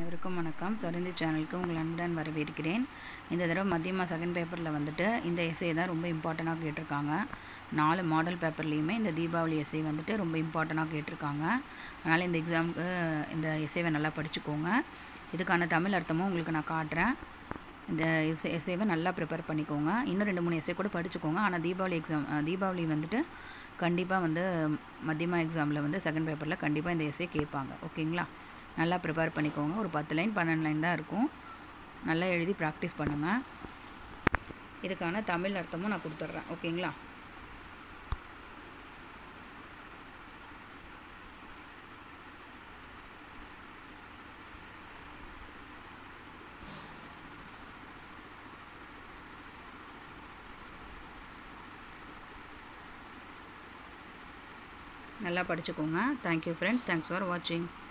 அனைவருக்கும் வணக்கம் சொரிந்தி சேனலுக்கு உங்கள் அன்புடன் வரவேற்கிறேன் இந்த தடவை மத்தியமா செகண்ட் பேப்பரில் வந்துட்டு இந்த எஸ்ஏ தான் ரொம்ப இம்பார்ட்டண்ட்டாக கேட்டிருக்காங்க நாலு மாடல் பேப்பர்லேயுமே இந்த தீபாவளி எஸ்ஏ வந்துட்டு ரொம்ப இம்பார்ட்டண்ட்டாக கேட்டிருக்காங்க அதனால் இந்த எக்ஸாமுக்கு இந்த எஸ்ஏவை நல்லா படிச்சுக்கோங்க இதுக்கான தமிழ் அர்த்தமும் உங்களுக்கு நான் காட்டுறேன் இந்த எஸ்ஏ எஸ்ஏவை நல்லா ப்ரிப்பேர் பண்ணிக்கோங்க இன்னும் ரெண்டு மூணு எஸ்ஏ கூட படிச்சுக்கோங்க ஆனால் தீபாவளி எக்ஸாம் தீபாவளி வந்துட்டு கண்டிப்பாக வந்து மத்தியமா எக்ஸாமில் வந்து செகண்ட் பேப்பரில் கண்டிப்பாக இந்த எஸ்ஏ கேட்பாங்க ஓகேங்களா நல்லா ப்ரிப்பேர் பண்ணிக்கோங்க ஒரு பத்து லைன் பன்னெண்டு லைன் தான் இருக்கும் நல்லா எழுதி ப்ராக்டிஸ் பண்ணுங்கள் இதுக்கான தமிழ் அர்த்தமும் நான் கொடுத்துட்றேன் ஓகேங்களா நல்லா படிச்சுக்கோங்க தேங்க்யூ ஃப்ரெண்ட்ஸ் தேங்க்ஸ் ஃபார் வாட்சிங்